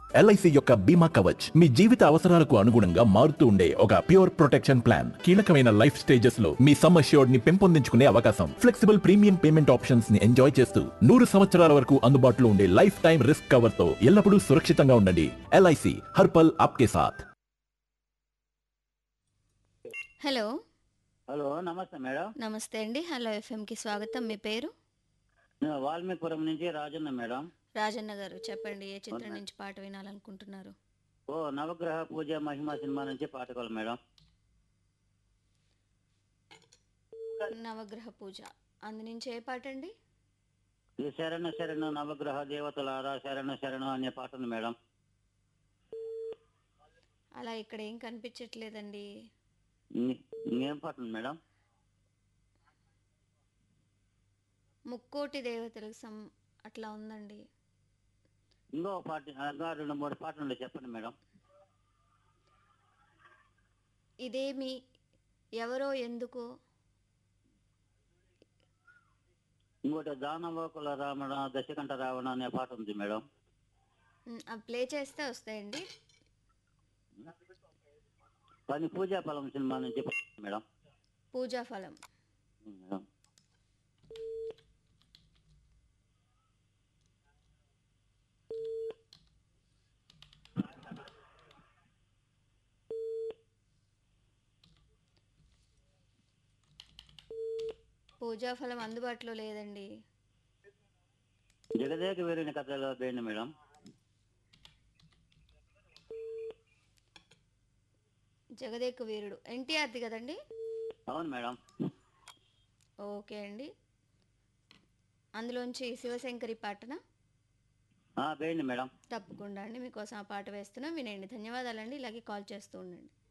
LIC యొక్క బీమా కవచ్ మీ జీవిత అవసరాలకు అనుగుణంగా మారుతూ ఉండే ఒక ప్యూర్ ప్రొటెక్షన్ ప్లాన్ కీలకమైన లైఫ్ స్టేజెస్ లో మీ సమ్ అష్యూర్డ్ ని పెంపొందించుకునే అవకాశం ఫ్లెక్సిబుల్ ప్రీమియం పేమెంట్ ఆప్షన్స్ ని ఎంజాయ్ చేస్తూ నూరు సంవత్సరాల వరకు అందుబాటులో ఉండే లైఫ్ టైం రిస్క్ కవర్ తో ఎల్లప్పుడూ సురక్షితంగా ఉండండి ఎల్ఐసి హర్పల్ ఆప్కే సాథ్ హలో హలో నమస్తే మేడం నమస్తే అండి హలో ఎఫ్ఎంకి స్వాగతం మీ పేరు నేను వాల్మీపురం నుంచి రాజన్న మేడం రాజన్న గారు చెప్పండి ఏ చిత్రం నుంచి పాట వినాలనుకుంటున్నారు ఓ నవగ్రహ పూజ మహిమ సినిమా నుంచి పాటకోలు మేడం నవగ్రహ పూజ అందు నుంచి ఏ పాట అండి ఈ శరణ శరణ నవగ్రహ దేవతలారా శరణ శరణ అనే పాట ఉంది మేడం అలా ఇక్కడ ఏం కనిపించట్లేదండి ఇం- ఇంకేం పాట ఉంది మేడం ముక్కోటి దేవతలకు సం అట్లా ఉందండి ఇంకో పాట ఇంకా రెండు మూడు పాటలు ఉండే చెప్పండి మేడం ఇదేమి ఎవరో ఎందుకో ఇంకోటి దానవకుల రావణ దశకంఠ రావణ అనే పాట ఉంది మేడం ఉమ్, అవి ప్లే చేస్తే వస్తాయండి పని పూజా ఫలం సినిమా నుంచి పాట ఉంది మేడం పూజా ఫలం మేడం పూజా ఫలం అందుబాటులో లేదండి జగదేక వీరుని కథలో పోయింది మేడం జగదేక వీరుడు ఎన్టీఆర్ది కదండి అవును మేడం ఓకే అండి అందులోంచి శివశంకరి పాటన పోయింది మేడం తప్పకుండా అండి మీకోసం ఆ పాట వేస్తున్నాం వినండి ధన్యవాదాలండి ఇలాగే కాల్ చేస్తూ ఉండండి